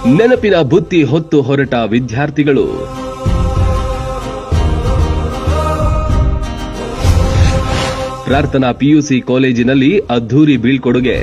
ನೆನಪಿನ ಬುತ್ತಿ ಹೊತ್ತು ಹೊರಟ ವಿದ್ಯಾರ್ಥಿಗಳು ಪ್ರಾರ್ಥನಾ ಪಿಯುಸಿ ಕಾಲೇಜಿನಲ್ಲಿ ಅದ್ಧೂರಿ ಬೀಳ್ಕೊಡುಗೆ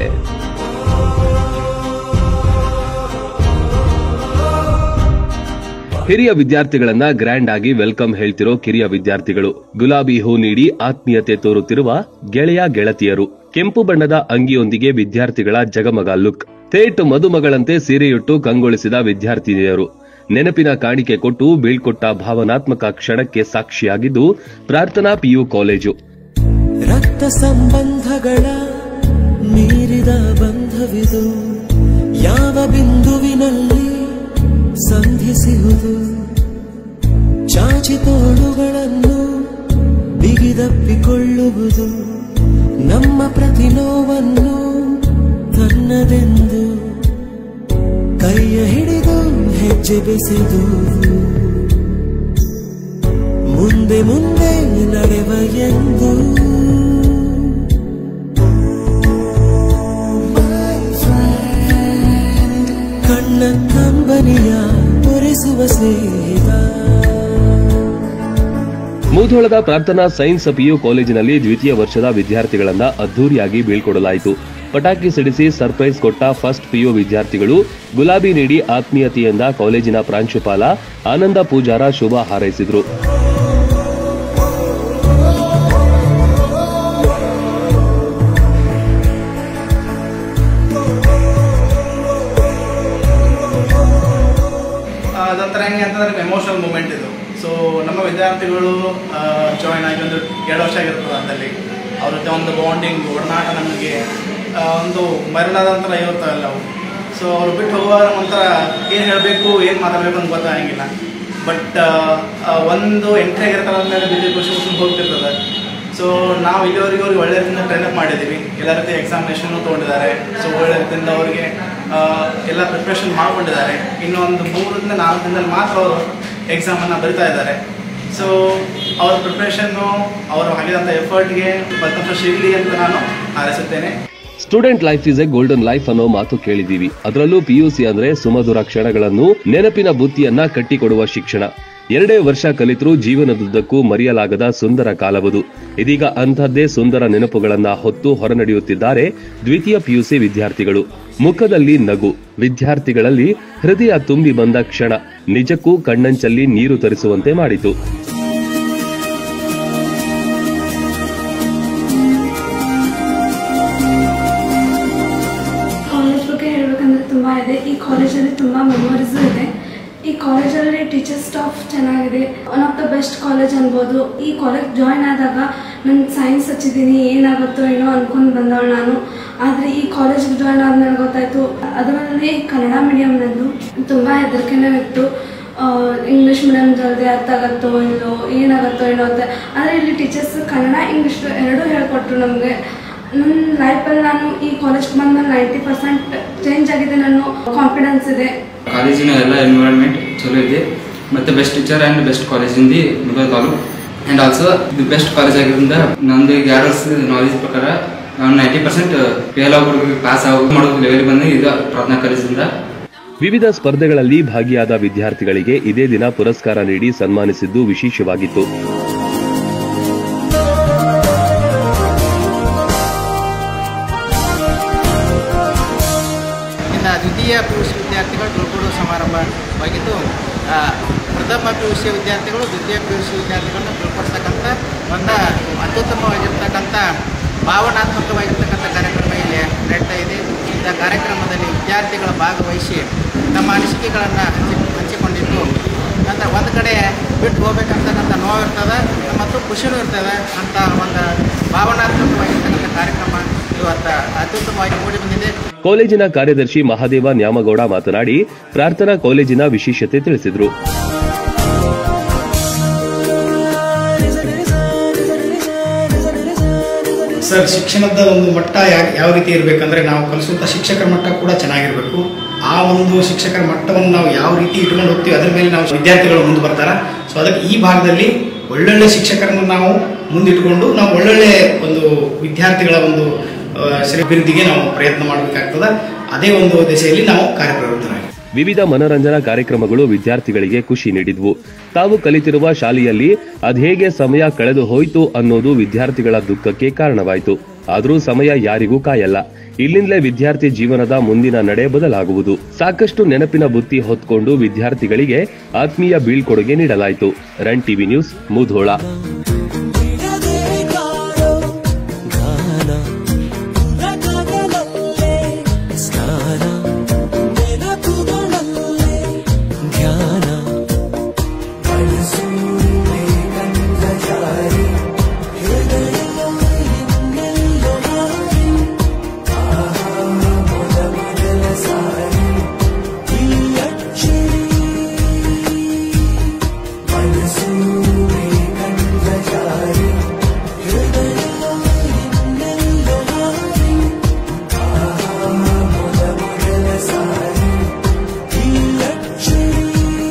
ಹಿರಿಯ ವಿದ್ಯಾರ್ಥಿಗಳನ್ನ ಗ್ರ್ಯಾಂಡ್ ಆಗಿ ವೆಲ್ಕಮ್ ಹೇಳ್ತಿರೋ ಕಿರಿಯ ವಿದ್ಯಾರ್ಥಿಗಳು ಗುಲಾಬಿ ಹೂ ನೀಡಿ ಆತ್ಮೀಯತೆ ತೋರುತ್ತಿರುವ ಗೆಳೆಯ ಗೆಳತಿಯರು ಕೆಂಪು ಬಣ್ಣದ ಅಂಗಿಯೊಂದಿಗೆ ವಿದ್ಯಾರ್ಥಿಗಳ ಜಗಮಗ ಲುಕ್ ಥೇಟ್ ಮದುಮಗಳಂತೆ ಸೀರೆಯುಟ್ಟು ಕಂಗೊಳಿಸಿದ ವಿದ್ಯಾರ್ಥಿನಿಯರು ನೆನಪಿನ ಕಾಣಿಕೆ ಕೊಟ್ಟು ಬೀಳ್ಕೊಟ್ಟ ಭಾವನಾತ್ಮಕ ಕ್ಷಣಕ್ಕೆ ಸಾಕ್ಷಿಯಾಗಿದ್ದು ಪ್ರಾರ್ಥನಾ ಪಿಯು ಕಾಲೇಜು ರಕ್ತ ಸಂಬಂಧಗಳ ಮೀರಿದ ಬಂಧವಿದು ಯಾವ ಬಿಂದುವಿನಲ್ಲಿ ಸಂಧಿಸುವುದು ಚಾಚಿ ತೋಳುಗಳನ್ನು ಬಿಗಿದಪ್ಪಿಕೊಳ್ಳುವುದು ನಮ್ಮ ಪ್ರತಿ ನೋವನ್ನು ತನ್ನದೆಂದು ಕೈಯ ಹಿಡಿದು ಹೆಜ್ಜೆ ಬೆಸೆದು ಮುಂದೆ ಮುಂದೆ ನಡೆವ ಎಂದು ಕಣ್ಣ ಕಂಬನಿಯ ತೋರಿಸುವ ಸ್ನೇಹಿತ ಮುಧೋಳದ ಪ್ರಾರ್ಥನಾ ಸೈನ್ಸ್ ಪಿಯು ಕಾಲೇಜಿನಲ್ಲಿ ದ್ವಿತೀಯ ವರ್ಷದ ವಿದ್ಯಾರ್ಥಿಗಳನ್ನ ಅದ್ದೂರಿಯಾಗಿ ಬೀಳ್ಕೊಡಲಾಯಿತು ಪಟಾಕಿ ಸಿಡಿಸಿ ಸರ್ಪ್ರೈಸ್ ಕೊಟ್ಟ ಫಸ್ಟ್ ಪಿಯು ವಿದ್ಯಾರ್ಥಿಗಳು ಗುಲಾಬಿ ನೀಡಿ ಆತ್ಮೀಯತೆಯಿಂದ ಕಾಲೇಜಿನ ಪ್ರಾಂಶುಪಾಲ ಆನಂದ ಪೂಜಾರ ಶುಭ ಹಾರೈಸಿದ್ರು ಆ, ಅದೊಂಥರ ಹೆಂಗೆ ಅಂತಂದ್ರೆ ಎಮೋಷನಲ್ ಮೂಮೆಂಟ್ ಇದು ಸೊ ನಮ್ಮ ವಿದ್ಯಾರ್ಥಿಗಳು ಜಾಯ್ನ್ ಆಗಿ ಒಂದು ಎರಡು ವರ್ಷ ಆಗಿರ್ತದೆ ಅದಲ್ಲಿ ಅವ್ರ ಜೊತೆ ಒಂದು ಬಾಂಡಿಂಗ್ ಒಡನಾಟ ನಮಗೆ ಆ, ಒಂದು ಮರಣದ ನಂತರ ಇರುತ್ತಲ್ಲ ಅವು ಸೊ ಅವ್ರು ಬಿಟ್ಟು ಹೋಗುವಾಗ ಒಂಥರ ಏನು ಹೇಳಬೇಕು ಏನು ಮಾತಾಡಬೇಕು ಅಂತ ಗೊತ್ತಾಗಂಗಿಲ್ಲ ಬಟ್ ಒಂದು ಎಂಟ್ರಿ ಆಗಿರ್ತಾರೆ ಅಂದಮೇಲೆ ಬಿದ್ದು ಖುಷಿ ಖುಷಿ ಹೋಗ್ತಿರ್ತದೆ ಸೊ ನಾವು ಇಲ್ಲಿವರೆಗೂ ಅವ್ರಿಗೆ ಒಳ್ಳೆ ರೀತಿಯಿಂದ ಟ್ರೈನ್ ಅಪ್ ಮಾಡಿದ್ದೀವಿ ಎಲ್ಲ ರೀತಿ ಎಕ್ಸಾಮಿನೇಷನ್ನು ತೊಗೊಂಡಿದ್ದಾರೆ ಸೊ ಒಳ್ಳೆ ರೀತಿಯಿಂದ ಅವರಿಗೆ ಎಲ್ಲ ಪ್ರಿಪ್ರೇಷನ್ ಮಾಡ್ಕೊಂಡಿದ್ದಾರೆ ಇನ್ನು ಒಂದು ಮೂರರಿಂದ ನಾಲ್ಕು ದಿನದಲ್ಲಿ ಮಾತ್ರ ಅವರು ಎಕ್ಸಾಮನ್ನು ಬರಿತಾ ಇದ್ದಾರೆ ಸೊ ಅವ್ರ ಪ್ರಿಪ್ರೇಷನ್ನು ಅವರು ಹಾಕಿದಂಥ ಎಫರ್ಟ್ಗೆ ಫಲಿತಾಂಶ ಸಿಗಲಿ ಅಂತ ನಾನು ಹಾರೈಸುತ್ತೇನೆ student life is a golden life ಅನ್ನೋ ಮಾತು ಕೇಳಿದೀವಿ ಅದರಲ್ಲೂ ಪಿಯುಸಿ ಅಂದ್ರೆ ಸುಮಧುರ ಕ್ಷಣಗಳನ್ನು ನೆನಪಿನ ಬುತ್ತಿಯನ್ನ ಕಟ್ಟಿಕೊಡುವ ಶಿಕ್ಷಣ ಎರಡೇ ವರ್ಷ ಕಲಿತರೂ ಜೀವನದುದ್ದಕ್ಕೂ ಮರೆಯಲಾಗದ ಸುಂದರ ಕಾಲವದು ಇದೀಗ ಅಂಥದ್ದೇ ಸುಂದರ ನೆನಪುಗಳನ್ನ ಹೊತ್ತು ಹೊರನಡೆಯುತ್ತಿದ್ದಾರೆ ದ್ವಿತೀಯ ಪಿಯುಸಿ ವಿದ್ಯಾರ್ಥಿಗಳು ಮುಖದಲ್ಲಿ ನಗು ವಿದ್ಯಾರ್ಥಿಗಳಲ್ಲಿ ಹೃದಯ ತುಂಬಿ ಬಂದ ಕ್ಷಣ ನಿಜಕ್ಕೂ ಕಣ್ಣಂಚಲ್ಲಿ ನೀರು ತರಿಸುವಂತೆ ಮಾಡಿತು ಕಾಲೇಜ್ ಬಗ್ಗೆ ಹೇಳ್ಬೇಕಂದ್ರೆ ತುಂಬ ಇದೆ ಈ ಕಾಲೇಜಲ್ಲಿ ತುಂಬ ಮೆಮೊರೀಸು ಇದೆ ಈ ಕಾಲೇಜಲ್ಲಿ ಟೀಚರ್ ಸ್ಟಾಫ್ ಚೆನ್ನಾಗಿದೆ one of the best college ಅನ್ಬೋದು ಈ ಕಾಲೇಜ್ ಜಾಯ್ನ್ ಆದಾಗ ನಾನು ಸೈನ್ಸ್ ಹಚ್ಚಿದ್ದೀನಿ ಏನಾಗುತ್ತೋ ಏನೋ ಅನ್ಕೊಂಡು ಬಂದವಳು ನಾನು ಆದರೆ ಈ ಕಾಲೇಜ್ಗೆ ಜಾಯ್ನ್ ಆದ್ಮೇಲೆ ಗೊತ್ತಾಯಿತು ಅದರಲ್ಲಿ ಕನ್ನಡ ಮೀಡಿಯಂ ನಂದು ತುಂಬ ಹೆದರಿಕೆನೇ ಇತ್ತು ಇಂಗ್ಲೀಷ್ ಮೀಡಿಯಂ ಜಲ್ದಿ ಅರ್ಥ ಆಗತ್ತೋ ಇಲ್ಲೋ ಏನಾಗುತ್ತೋ ಏನೋ ಅಂತ ಆದರೆ ಇಲ್ಲಿ ಟೀಚರ್ಸ್ ಕನ್ನಡ ಇಂಗ್ಲೀಷ್ ಎರಡೂ ಹೇಳ್ಕೊಟ್ರು ನಮಗೆ ನನ್ನ ಲೈಫಲ್ಲಿ ನಾನು ಈ ಕಾಲೇಜ್ಗೆ ಬಂದು ನೈಂಟಿ ಪರ್ಸೆಂಟ್ ಚೇಂಜ್ ಆಗಿದೆ ನಾನು ಕಾನ್ಫಿಡೆನ್ಸ್ ಇದೆ ಕಾಲೇಜಿನ ಎಲ್ಲ ಎನ್ವಿರಾನ್ಮೆಂಟ್ ಚಲೋ ಇದೆ ಮತ್ತು ಬೆಸ್ಟ್ ಟೀಚರ್ ಆ್ಯಂಡ್ ಬೆಸ್ಟ್ ಕಾಲೇಜಿಂದ ಮುಗಲ್ ತಾಲೂಕು ಆ್ಯಂಡ್ ಆಲ್ಸೋ ಇದು ಬೆಸ್ಟ್ ಕಾಲೇಜ್ ಆಗಿರೋದ್ರಿಂದ ನಂದು ಈಗ ಎರಡು ವರ್ಷದ ನಾಲೆಜ್ ಪ್ರಕಾರ ನಾನು ನೈಂಟಿ ಪರ್ಸೆಂಟ್ ಫೇಲ್ ಆಗೋರಿಗೆ ಪಾಸ್ ಆಗೋ ಮಾಡೋದು ಲೆವೆಲ್ ಬಂದು ಇದು ಪ್ರಾರ್ಥನಾ ಕಾಲೇಜಿಂದ ವಿವಿಧ ಸ್ಪರ್ಧೆಗಳಲ್ಲಿ ಭಾಗಿಯಾದ ವಿದ್ಯಾರ್ಥಿಗಳಿಗೆ ಇದೇ ದಿನ ಪುರಸ್ಕಾರ ನೀಡಿ ಸನ್ಮಾನಿಸಿದ್ದು ವಿಶೇಷವಾಗಿತ್ತು ಇನ್ನು ದ್ವಿತೀಯ ಪಿ ಯು ಸಿ ವಿದ್ಯಾರ್ಥಿಗಳು ಬೀಳ್ಕೊಡುವ ಸಮಾರಂಭವಾಗಿದ್ದು ಆ, ಪ್ರಥಮ ಪಿ ಯು ಸಿ ವಿದ್ಯಾರ್ಥಿಗಳು ದ್ವಿತೀಯ ಪಿ ಯು ಸಿ ವಿದ್ಯಾರ್ಥಿಗಳನ್ನ ಬೀಳ್ಕೊಡ್ತಕ್ಕಂಥ ಒಂದು ಅತ್ಯುತ್ತಮವಾಗಿರ್ತಕ್ಕಂಥ ಭಾವನಾತ್ಮಕವಾಗಿರ್ತಕ್ಕಂಥ ಕಾರ್ಯಕ್ರಮ ಇಲ್ಲಿ ನಡೀತಾ ಇದೆ ಇಂಥ ಕಾರ್ಯಕ್ರಮದಲ್ಲಿ ವಿದ್ಯಾರ್ಥಿಗಳು ಭಾಗವಹಿಸಿ ತಮ್ಮ ಅನಿಸಿಕೆಗಳನ್ನು ಹಂಚಿ ಹಂಚಿಕೊಂಡಿದ್ದು ಅಂದರೆ ಒಂದು ಕಡೆ ಬಿಟ್ಟು ಹೋಗ್ಬೇಕಂತಕ್ಕಂಥ ನೋವು ಇರ್ತದೆ ಮತ್ತು ಖುಷಿನೂ ಇರ್ತದೆ ಅಂತ ಒಂದು ಭಾವನಾತ್ಮಕವಾಗಿರ್ತಕ್ಕಂಥ ಕಾರ್ಯಕ್ರಮ ಇವತ್ತು ಅತ್ಯುತ್ತಮವಾಗಿ ಮೂಡಿ ಬಂದಿದೆ ಕಾಲೇಜಿನ ಕಾರ್ಯದರ್ಶಿ ಮಹಾದೇವ ನ್ಯಾಮಗೌಡ ಮಾತನಾಡಿ ಪ್ರಾರ್ಥನಾ ಕಾಲೇಜಿನ ವಿಶೇಷತೆ ತಿಳಿಸಿದರು ಸರ್ ಶಿಕ್ಷಣದ ಒಂದು ಮಟ್ಟ ಯಾ- ಯಾವ ರೀತಿ ಇರಬೇಕಂದ್ರೆ ನಾವು ಕಲಿಸುವಂಥ ಶಿಕ್ಷಕರ ಮಟ್ಟ ಕೂಡ ಚೆನ್ನಾಗಿರಬೇಕು ಆ ಒಂದು ಶಿಕ್ಷಕರ ಮಟ್ಟವನ್ನು ನಾವು ಯಾವ ರೀತಿ ಇಟ್ಕೊಂಡು ಹೋಗ್ತೀವಿ ಅದ್ರ ಮೇಲೆ ನಾವು ವಿದ್ಯಾರ್ಥಿಗಳು ಮುಂದೆ ಬರ್ತಾರ ಸೊ ಅದಕ್ಕೆ ಈ ಭಾಗದಲ್ಲಿ ಒಳ್ಳೊಳ್ಳೆ ಶಿಕ್ಷಕರನ್ನು ನಾವು ಮುಂದಿಟ್ಕೊಂಡು ನಾವು ಒಳ್ಳೊಳ್ಳೆ ಒಂದು ವಿದ್ಯಾರ್ಥಿಗಳ ಒಂದು ಆ, ಶ್ರೀ ಅಭಿವೃದ್ಧಿಗೆ ನಾವು ಪ್ರಯತ್ನ ಮಾಡಬೇಕಾಗ್ತದೆ ಅದೇ ಒಂದು ದಿಸೆಯಲ್ಲಿ ನಾವು ಕಾರ್ಯಪ್ರವೃತ್ತರಾಗಿ ವಿವಿಧ ಮನರಂಜನಾ ಕಾರ್ಯಕ್ರಮಗಳು ವಿದ್ಯಾರ್ಥಿಗಳಿಗೆ ಖುಷಿ ನೀಡಿದ್ವು ತಾವು ಕಲಿತಿರುವ ಶಾಲೆಯಲ್ಲಿ ಅದ್ಹೇಗೆ ಸಮಯ ಕಳೆದು ಹೋಯಿತು ಅನ್ನೋದು ವಿದ್ಯಾರ್ಥಿಗಳ ದುಃಖಕ್ಕೆ ಕಾರಣವಾಯಿತು ಆದರೂ ಸಮಯ ಯಾರಿಗೂ ಕಾಯಲ್ಲ ಇಲ್ಲಿಂದಲೇ ವಿದ್ಯಾರ್ಥಿ ಜೀವನದ ಮುಂದಿನ ನಡೆ ಬದಲಾಗುವುದು ಸಾಕಷ್ಟು ನೆನಪಿನ ಬುತ್ತಿ ಹೊತ್ಕೊಂಡು ವಿದ್ಯಾರ್ಥಿಗಳಿಗೆ ಆತ್ಮೀಯ ಬೀಳ್ಕೊಡುಗೆ ನೀಡಲಾಯಿತು ರನ್ ಟಿವಿ ನ್ಯೂಸ್ ಮುಧೋಳ ಬಿಡದೆ ಕಾಡೋ ಗಾನ ರಗಡಲಲ್ಲೇ ಸ್ನಾನ ನೆನಪುಗಳಲ್ಲೇ ಧ್ಯಾನ ಬಳಸುವೆ ಕಂದ ಜಾರಿ ಹೃದಯ ಇನ್ನೆಲ್ಲೋ ಮಾರಿ ಆಹಾ ಮೊದ ಮೊದಲ ಸಾರಿ ಈ ಅಚ್ಚರಿ ಬಳಸುವೆ ಕಂದ ಜಾರಿ ಹೃದಯ ಇನ್ನೆಲ್ಲೋ ಮಾರಿ ಆಹಾ ಮೊದ ಮೊದಲ ಸಾರಿ ಈ ಅಚ್ಚರಿ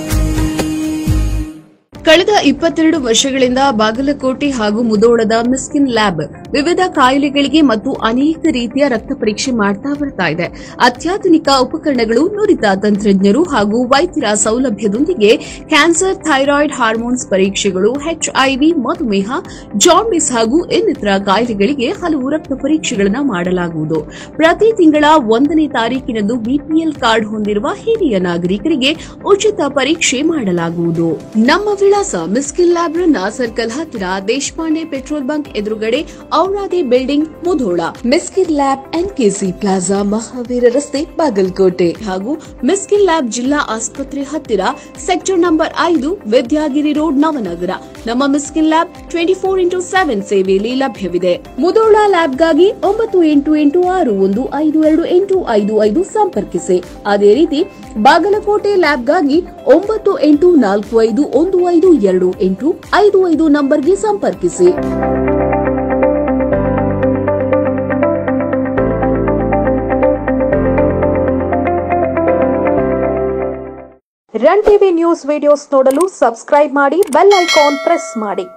ಕಳೆದ ಇಪ್ಪತ್ತೆರಡು ವರ್ಷಗಳಿಂದ ಬಾಗಲಕೋಟೆ ಹಾಗೂ ಮುದೋಳದ ಮಿಸ್ಕಿನ್ ಲ್ಯಾಬ್ ವಿವಿಧ ಕಾಯಿಲೆಗಳಿಗೆ ಮತ್ತು ಅನೇಕ ರೀತಿಯ ರಕ್ತ ಪರೀಕ್ಷೆ ಮಾಡ್ತಾ ಬರ್ತಾ ಇದೆ ಅತ್ಯಾಧುನಿಕ ಉಪಕರಣಗಳು ನುರಿತ ತಂತ್ರಜ್ಞರು ಹಾಗೂ ವೈದ್ಯರ ಸೌಲಭ್ಯದೊಂದಿಗೆ ಕ್ಯಾನ್ಸರ್ ಥೈರಾಯ್ಡ್ ಹಾರ್ಮೋನ್ಸ್ ಪರೀಕ್ಷೆಗಳು ಎಚ್ಐವಿ ಮಧುಮೇಹ ಜಾಂಡಿಸ್ ಹಾಗೂ ಇನ್ನಿತರ ಕಾಯಿಲೆಗಳಿಗೆ ಹಲವು ರಕ್ತ ಪರೀಕ್ಷೆಗಳನ್ನು ಮಾಡಲಾಗುವುದು ಪ್ರತಿ ತಿಂಗಳ ಒಂದನೇ ತಾರೀಕಿನಂದು ಬಿಪಿಎಲ್ ಕಾರ್ಡ್ ಹೊಂದಿರುವ ಹಿರಿಯ ನಾಗರಿಕರಿಗೆ ಉಚಿತ ಪರೀಕ್ಷೆ ಮಾಡಲಾಗುವುದು ನಮ್ಮ ವಿಳಾಸ ಮಿಸ್ಕಿಲ್ ಲ್ಯಾಬ್ ರನ್ನ ಸರ್ಕಲ್ ಹತ್ತಿರ ದೇಶಪಾಂಡೆ ಪೆಟ್ರೋಲ್ ಬಂಕ್ ಎದುರುಗಡೆ Auradi building Mudhol Miskil lab NKC plaza Mahaveer ರಸ್ತೆ ಬಾಗಲಕೋಟೆ ಹಾಗೂ ಮಿಸ್ಕಿಲ್ ಲ್ಯಾಬ್ ಜಿಲ್ಲಾ ಆಸ್ಪತ್ರೆ ಹತ್ತಿರ ಸೆಕ್ಟರ್ ನಂಬರ್ ಐದು ವಿದ್ಯಾಗಿರಿ ರೋಡ್ ನವನಗರ ನಮ್ಮ Miskil lab twenty four into seven ಸೇವೆಯಲ್ಲಿ ಲಭ್ಯವಿದೆ ಮುಧೋಳ ಲ್ಯಾಬ್ಗಾಗಿ ಒಂಬತ್ತು ಎಂಟು ಎಂಟು ಆರು ಒಂದು ಐದು ಎರಡು ಎಂಟು ಐದು ಐದು ಸಂಪರ್ಕಿಸಿ ಅದೇ ರೀತಿ ಬಾಗಲಕೋಟೆ ಲ್ಯಾಬ್ಗಾಗಿ ಒಂಬತ್ತು ಎಂಟು ನಾಲ್ಕು ಐದು ಒಂದು ಐದು ಎರಡು ಎಂಟು ಐದು ಐದು ನಂಬರ್ಗೆ ಸಂಪರ್ಕಿಸಿ ರನ್ ಟಿವಿ ನ್ಯೂಸ್ ವಿಡಿಯೋಸ್ ನೋಡಲು ಸಬ್ಸ್ಕ್ರೈಬ್ ಮಾಡಿ ಬೆಲ್ ಐಕಾನ್ ಪ್ರೆಸ್ ಮಾಡಿ